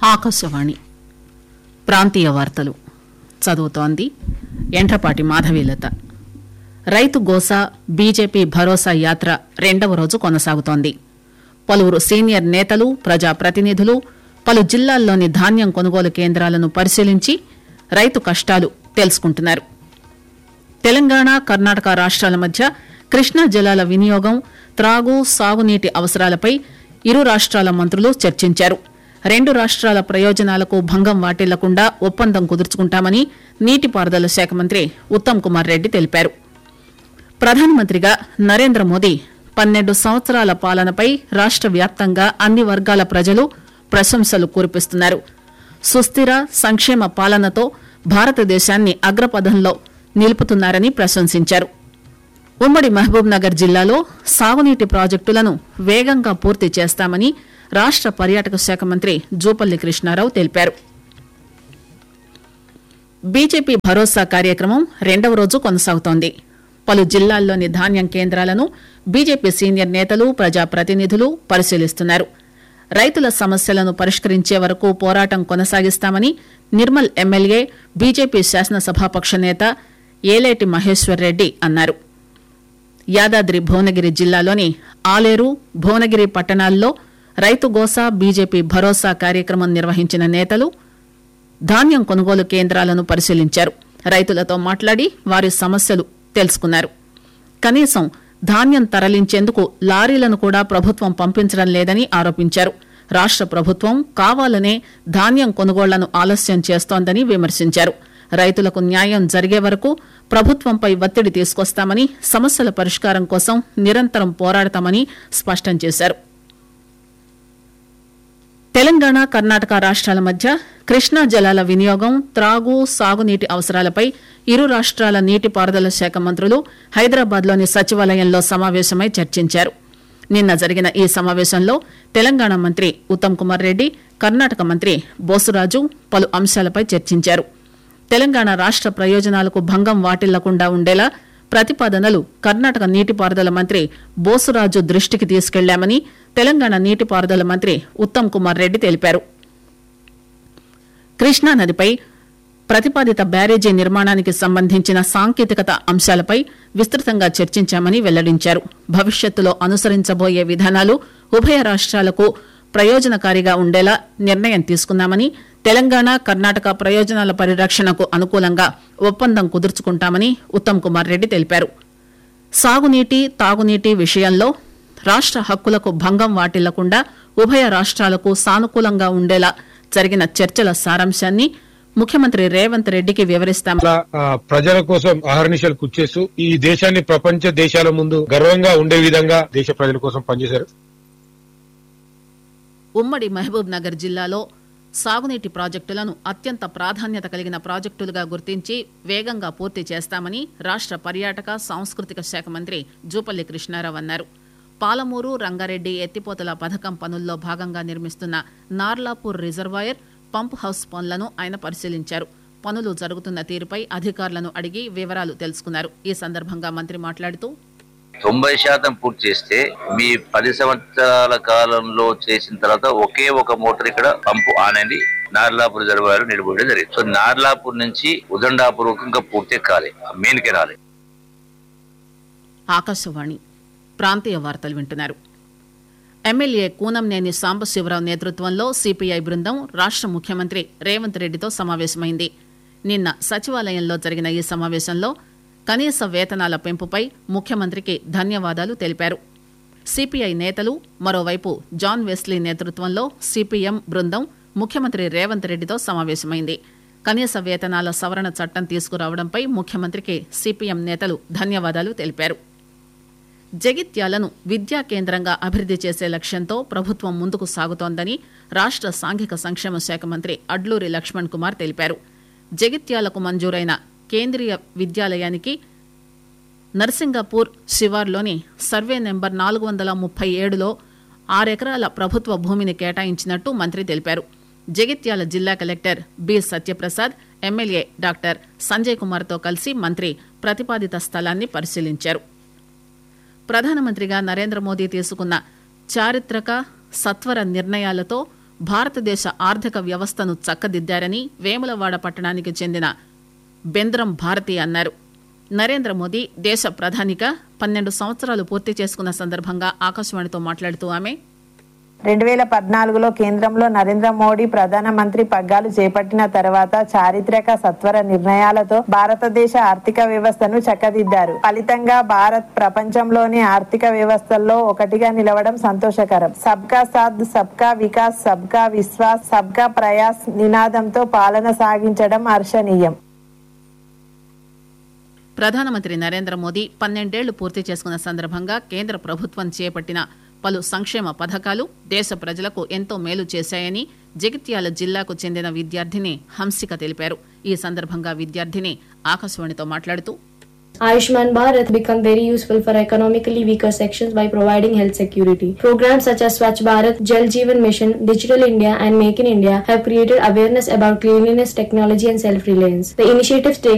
ఆకాశవాణి ప్రాంతీయ వార్తలు చదువుతోంది ఎండ్రపాటి మాధవీలత రైతు గోసా బీజేపీ భరోసా యాత్ర రెండవ రోజు కొనసాగుతోంది పలువురు సీనియర్ నేతలు ప్రజాప్రతినిధులు పలు జిల్లాల్లోని ధాన్యం కొనుగోలు కేంద్రాలను పరిశీలించి రైతు కష్టాలు తెలుసుకుంటున్నారు తెలంగాణ కర్ణాటక రాష్ట్రాల మధ్య కృష్ణా జలాల వినియోగం త్రాగు సాగునీటి అవసరాలపై ఇరు రాష్ట్రాల మంత్రులు చర్చించారు రెండు రాష్ట్రాల ప్రయోజనాలకు భంగం వాటిల్లకుండా ఒప్పందం కుదుర్చుకుంటామని నీటిపారుదల శాఖ మంత్రి ఉత్తమ్ కుమార్ రెడ్డి తెలిపారు ప్రధానమంత్రిగా నరేంద్ర మోదీ పన్నెండు సంవత్సరాల పాలనపై రాష్ట్ర వ్యాప్తంగా అన్ని వర్గాల ప్రజలు ప్రశంసలు కురిపిస్తున్నారు సుస్థిర సంక్షేమ పాలనతో భారతదేశాన్ని అగ్రపథంలో నిలుపుతున్నారని ప్రశంసించారు ఉమ్మడి మహబూబ్ నగర్ జిల్లాలో సాగునీటి ప్రాజెక్టులను వేగంగా పూర్తి చేస్తామని రాష్ట్ర పర్యాటక శాఖ మంత్రి జూపల్లి కృష్ణారావు తెలిపారు బీజేపీ భరోసా కార్యక్రమం రెండవ రోజు కొనసాగుతోంది పలు జిల్లాల్లోని ధాన్యం కేంద్రాలను బీజేపీ సీనియర్ నేతలు ప్రజాప్రతినిధులు పరిశీలిస్తున్నారు రైతుల సమస్యలను పరిష్కరించే వరకు పోరాటం కొనసాగిస్తామని నిర్మల్ ఎమ్మెల్యే బీజేపీ శాసనసభాపక్ష నేత ఏలేటి మహేశ్వర్ రెడ్డి అన్నారు యాదాద్రి భువనగిరి జిల్లాలోని ఆలేరు భువనగిరి పట్టణాల్లో రైతు గోసా బీజేపీ భరోసా కార్యక్రమం నిర్వహించిన నేతలు ధాన్యం కొనుగోలు కేంద్రాలను పరిశీలించారు రైతులతో మాట్లాడి వారి సమస్యలు తెలుసుకున్నారు కనీసం ధాన్యం తరలించేందుకు లారీలను కూడా ప్రభుత్వం పంపించడం లేదని ఆరోపించారు రాష్ట ప్రభుత్వం కావాలనే ధాన్యం కొనుగోళ్లను ఆలస్యం చేస్తోందని విమర్శించారు రైతులకు న్యాయం జరిగే వరకు ప్రభుత్వంపై ఒత్తిడి తీసుకొస్తామని సమస్యల పరిష్కారం కోసం నిరంతరం పోరాడతామని స్పష్టం చేశారు తెలంగాణ కర్ణాటక రాష్ట్రాల మధ్య కృష్ణా జలాల వినియోగం త్రాగు సాగునీటి అవసరాలపై ఇరు రాష్ట్రాల నీటిపారుదల శాఖ మంత్రులు హైదరాబాద్లోని సచివాలయంలో సమావేశమై చర్చించారు నిన్న జరిగిన ఈ సమావేశంలో తెలంగాణ మంత్రి ఉత్తమ్ కుమార్ రెడ్డి కర్ణాటక మంత్రి బోసురాజు పలు అంశాలపై చర్చించారు తెలంగాణ రాష్ట్ర ప్రయోజనాలకు భంగం వాటిల్లకుండా ఉండేలా ప్రతిపాదనలు కర్ణాటక నీటిపారుదల మంత్రి బోసురాజు దృష్టికి తీసుకెళ్లామని తెలంగాణ నీటిపారుదల మంత్రి ఉత్తమ్ కుమార్ రెడ్డి తెలిపారు కృష్ణా నదిపై ప్రతిపాదిత బ్యారేజీ నిర్మాణానికి సంబంధించిన సాంకేతికత అంశాలపై విస్తృతంగా చర్చించామని వెల్లడించారు భవిష్యత్తులో అనుసరించబోయే విధానాలు ఉభయ రాష్ట్రాలకు ప్రయోజనకారిగా ఉండేలా నిర్ణయం తీసుకున్నామని తెలంగాణ కర్ణాటక ప్రయోజనాల పరిరక్షణకు అనుకూలంగా ఒప్పందం కుదుర్చుకుంటామని ఉత్తమ్ కుమార్ రెడ్డి తెలిపారు సాగునీటి తాగునీటి విషయంలో రాష్ట్ర హక్కులకు భంగం వాటిల్లకుండా ఉభయ రాష్ట్రాలకు సానుకూలంగా ఉండేలా జరిగిన చర్చల సారాంశాన్ని ముఖ్యమంత్రి రేవంత్ రెడ్డికి వివరిస్తామని అలా ఆ, ప్రజల కోసం అహర్నిశలు కృషి ఈ దేశాన్ని ప్రపంచ దేశాల ముందు గర్వంగా ఉండే విధంగా దేశ ప్రజల కోసం పనిచేశారు ఉమ్మడి మహబూబ్ నగర్ జిల్లాలో సాగునీటి ప్రాజెక్టులను అత్యంత ప్రాధాన్యత కలిగిన ప్రాజెక్టులుగా గుర్తించి వేగంగా పూర్తి చేస్తామని రాష్ట్ర పర్యాటక సాంస్కృతిక శాఖ మంత్రి జూపల్లి కృష్ణారావు అన్నారు పాలమూరు రంగారెడ్డి ఎత్తిపోతల పథకం పనుల్లో భాగంగా నిర్మిస్తున్న నార్లాపూర్ రిజర్వాయర్ పంప్ హౌస్ పనులను ఆయన పరిశీలించారు పనులు జరుగుతున్న తీరుపై అధికారులను అడిగి వివరాలు తెలుసుకున్నారు ఈ సందర్భంగా మంత్రి మాట్లాడుతూ తొంభై శాతం పూర్తి చేస్తే మీ పది సంవత్సరాల కాలంలో చేసిన తర్వాత ఒకే ఒక మోటార్ ఇక్కడ పంపు ఆనండి నార్లాపూర్ రిజర్వాయర్ నిలబడి జరిగింది సో నార్లాపూర్ నుంచి ఉదండాపూర్ వరకు ఇంకా పూర్తి కాలే మెయిన్ కెనాలే ఆకాశవాణి ప్రాంతీయ వార్తలు వింటున్నారు ఎమ్మెల్యే కూనంనేని సాంబశివరావు నేతృత్వంలో సిపిఐ బృందం రాష్ట్ర ముఖ్యమంత్రి రేవంత్ రెడ్డితో సమావేశమైంది నిన్న సచివాలయంలో జరిగిన ఈ సమావేశంలో కనీస వేతనాల పెంపుపై ముఖ్యమంత్రికి ధన్యవాదాలు తెలిపారు సిపిఐ నేతలు మరోవైపు జాన్ వెస్లీ నేతృత్వంలో సిపిఎం బృందం ముఖ్యమంత్రి రేవంత్ రెడ్డితో సమావేశమైంది కనీస వేతనాల సవరణ చట్టం తీసుకురావడంపై ముఖ్యమంత్రికి సిపిఎం నేతలు ధన్యవాదాలు తెలిపారు జగిత్యాలను విద్యా కేంద్రంగా అభివృద్ది చేసే లక్ష్యంతో ప్రభుత్వం ముందుకు సాగుతోందని రాష్ట్ర సాంఘిక సంక్షేమ శాఖ మంత్రి అడ్లూరి లక్ష్మణ్ కుమార్ తెలిపారు జగిత్యాలకు మంజూరైన కేంద్రీయ విద్యాలయానికి నర్సింగపూర్ శివార్లోని సర్వే నెంబర్ నాలుగు వందల ముప్పై ఏడులో ఆరెకరాల ప్రభుత్వ భూమిని కేటాయించినట్టు మంత్రి తెలిపారు జగిత్యాల జిల్లా collector B Satyaprasad MLA doctor Sanjay కుమార్తో కలిసి మంత్రి ప్రతిపాదిత స్థలాన్ని పరిశీలించారు ప్రధానమంత్రిగా నరేంద్ర మోదీ తీసుకున్న చారిత్రక సత్వర నిర్ణయాలతో భారతదేశ ఆర్థిక వ్యవస్థను చక్కదిద్దారని వేములవాడ పట్టణానికి చెందిన బెంద్రం భారతి అన్నారు నరేంద్ర మోదీ దేశ ప్రధానిగా పన్నెండు సంవత్సరాలు పూర్తి చేసుకున్న సందర్భంగా ఆకాశవాణితో మాట్లాడుతూ ఆమె రెండు వేల పద్నాలుగులో కేంద్రంలో నరేంద్ర మోడీ ప్రధానమంత్రి పగ్గాలు చేపట్టిన తర్వాత చారిత్రక సత్వర నిర్ణయాలతో భారతదేశ ఆర్థిక వ్యవస్థను చక్కదిద్దారు ఫలితంగా భారత్ ప్రపంచంలోని ఆర్థిక వ్యవస్థల్లో ఒకటిగా నిలవడం సంతోషకరం సబ్కా సాథ్ సబ్కా వికాస్ సబ్కా విశ్వాస్ సబ్కా ప్రయాస్ నినాదంతో పాలన సాగించడం హర్షణీయం ప్రధానమంత్రి నరేంద్ర మోదీ పన్నెండేళ్లు పూర్తి చేసుకున్న సందర్భంగా కేంద్ర ప్రభుత్వం చేపట్టిన పలు సంక్షేమ పథకాలు దేశ ప్రజలకు ఎంతో మేలు చేశాయని జగిత్యాల జిల్లాకు చెందిన విద్యార్థిని హంసిక తెలిపారు ఈ సందర్భంగా విద్యార్థిని ఆకాశవాణితో మాట్లాడుతూ Ayushman Bharat become very useful for economically weaker sections by providing health security. Programs such as Swachh Bharat, Jal Jeevan Mission, Digital India and Make in India have created awareness about cleanliness, technology and self-reliance. The initiatives taken